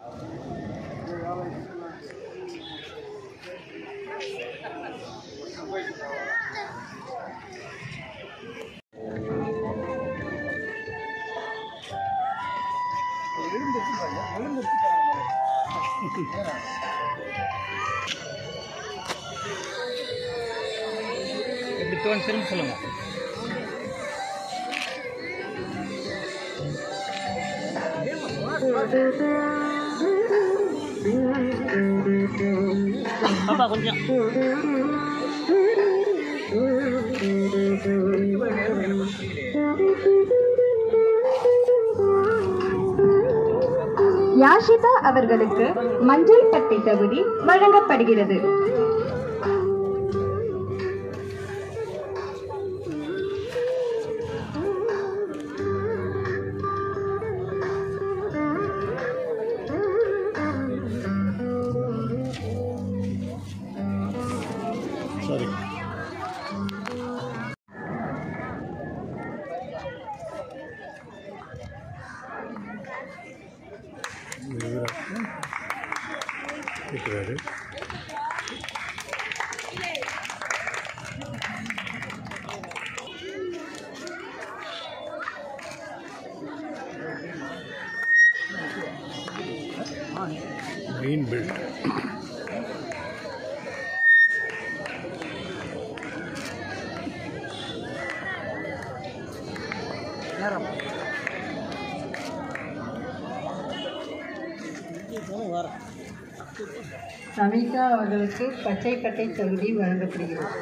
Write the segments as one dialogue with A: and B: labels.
A: எப்படி தோணு திரும்ப சொல்லுங்க பாப்பா கொஞ்சம்
B: யாஷிதா அவர்களுக்கு மஞ்சள் பட்டை தகுதி வழங்கப்படுகிறது
C: சாரி இருக்கிறாரு மெயின் பெல்ட்
B: சமிதா அவர்களுக்கு பச்சை பட்டை தகுதி வழங்கப்படுகிறது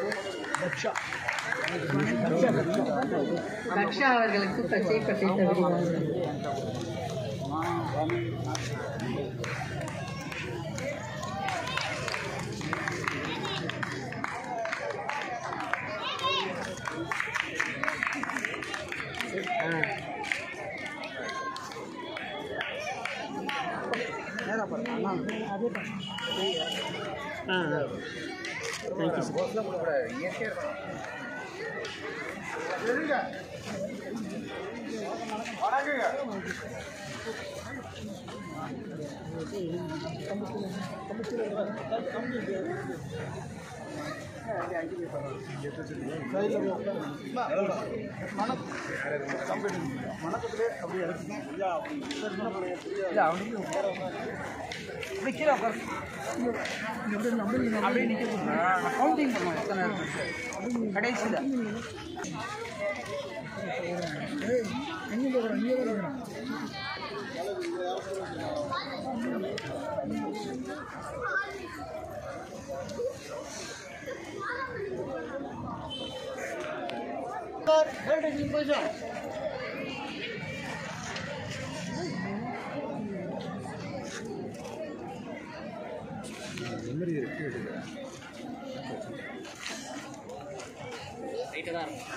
B: பக்ஷா அவர்களுக்கு பச்சை பட்டை தகுதி வழங்கப்படுகிறது
A: கவுண்டிங் பண்ணுவோம் எத்தனை இருக்கு கடைசியில்
C: மெமரி இருக்கு எடுக்க
A: ரைட்டு தான் இருக்கும்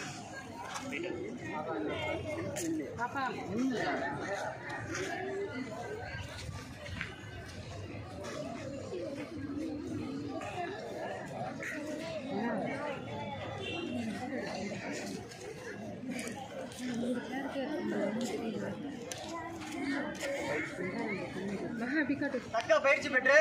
D: தக்கா பயிற்சி பெற்று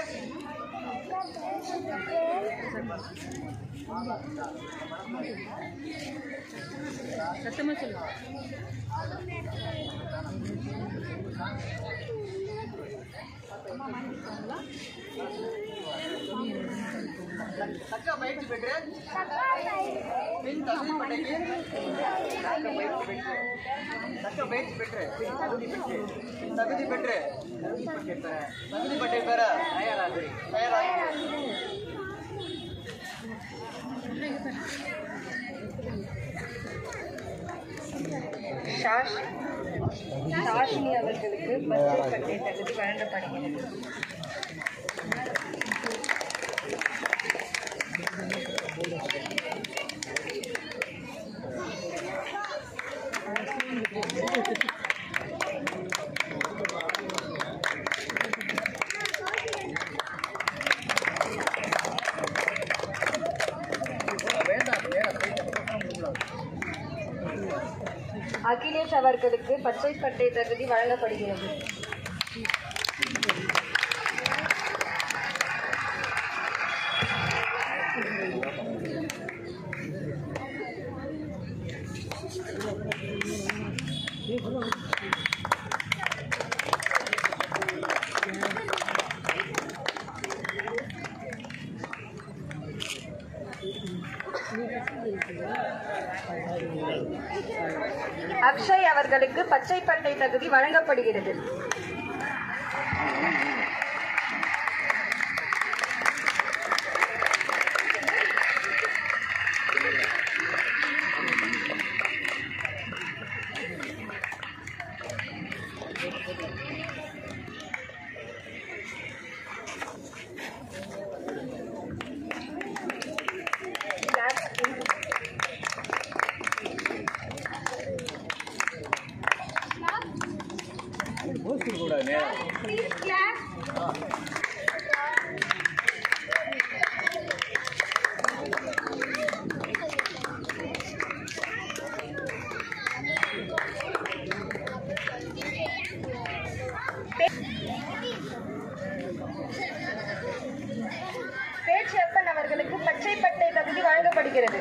D: தக்கா பயிற்சி பெற்று பின் தகுதி பட்டைக்கு தக்க பயிற்சி பெற்று தக்க பயிற்சி பெற்று பின் தகுதி பெற்று பின் தகுதி பெற்று தகுதி பட்டை பெற தகுதி பட்டை பெற தயாராகு தயாராகு
B: ஷாஷ் ஷாஷினி அவர்களுக்கு பச்சை பட்டை தகுதி வழங்கப்படுகிறது அகிலேஷ் அவர்களுக்கு பச்சை பட்டை தகுதி வழங்கப்படுகிறது பச்சை பட்டை தகுதி வழங்கப்படுகிறது பேச்சப்பன் அவர்களுக்கு பச்சை பட்டை தகுதி வழங்கப்படுகிறது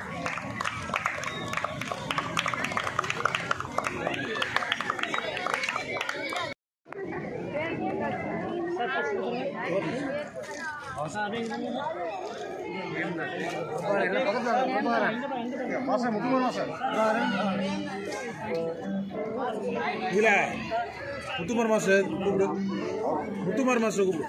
C: இதில் முத்துமார் மாஸ்டர் கூப்பிடு முத்துமார் மாஸ்டர் கூப்பிடு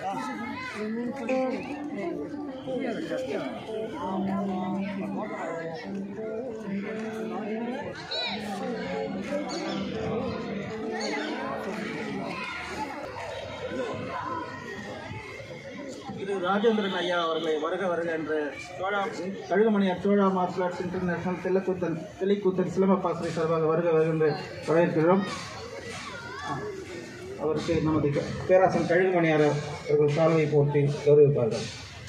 E: திரு ராஜேந்திரன் ஐயா அவர்களை வருக வருக என்று Chola Kalugumaniyar Chola martial arts international Thellakoothan Thellikoothan சிலம்ப பாசறை சார்பாக வருக வருக என்று வரவேற்கிறோம் அவருக்கு நமது க- பேராசன் கழுகுமணியார் அவர்கள் சால்வை போற்றி கௌரவிப்பார்கள்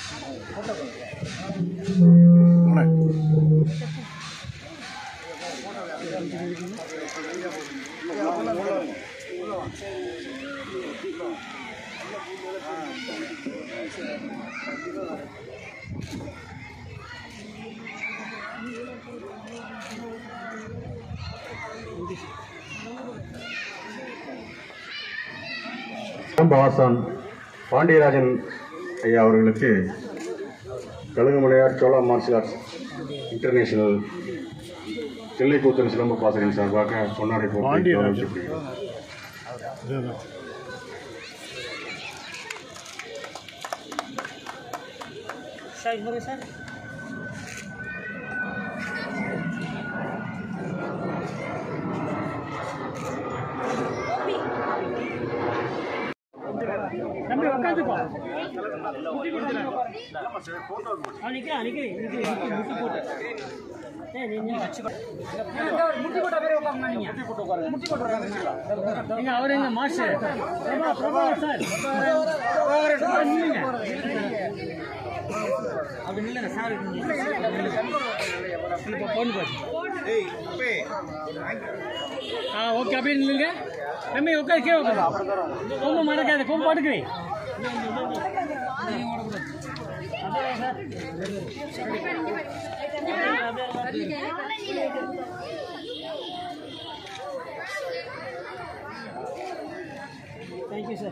F: பவாசான் பாண்டியராஜன் ஐயா அவர்களுக்கு Kalugumalaiyar Chola martial arts international Thillaikoothan சிலம்ப பாசறையின் சார்பாக பொன்னாடை போட்டி
C: பாண்டியராஜன்.
F: கௌரவிக்கப்படுகிறது
C: இதுதான்
A: சார் இங்கே சார் தம்பி உட்காந்துக்கோ நிற்கிறேன் நிற்கிறேன் முட்டி போட்டு ஏய் நீங்க முட்டி போட்ட பேரே உட்காருங்க நீங்க முட்டி போட்டு உட்காருங்க நீங்க அவர் எங்க master Prabha Prabhakar sir Prabhakar sir நில்லுங்க அப்படி நில்லுங்க சார் இப்போ போன் போச்சு ஆ ஓகே அப்படியே நில்லுங்க தம்பி உட்காரு கீழே உட்காரு கொம்பு மறக்காத கொம்பு படுக்கிறேன் தேங்க்யூ சார்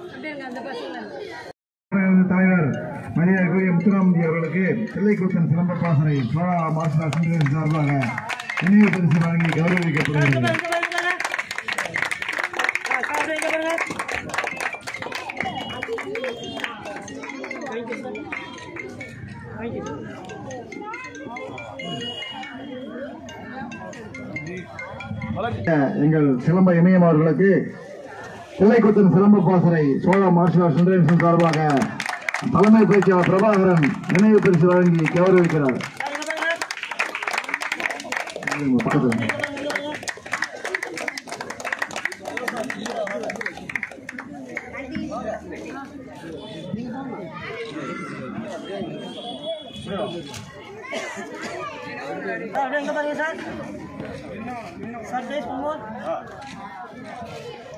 G: தலைவர் மரியாதைக்குரிய முத்துராமதி அவர்களுக்கு தில்லைக்கூத்தன் சிலம்ப பாசறை சோழா மார்ஷல் ஆர்ட்ஸ் இன்டர்நேஷனல் சார்பாக நினைவு பரிசு வழங்கி கௌரவிக்கப்படுகிறது எங்கள் சிலம்ப இமயம் அவர்களுக்கு தில்லைக்கூத்தன் சிலம்ப பாசறை சோழா மார்ஷல் ஆர்ட்ஸ் இன்டர்நேஷனல் சார்பாக தலைமை பேச்சாளர் பிரபாகரன் நினைவு பரிசு வழங்கி கௌரவிக்கிறார் பக்கத்துல.
A: அப்படியே எங்க பாருங்க சார் சார் டேஸ்ட் பண்ணுவோம்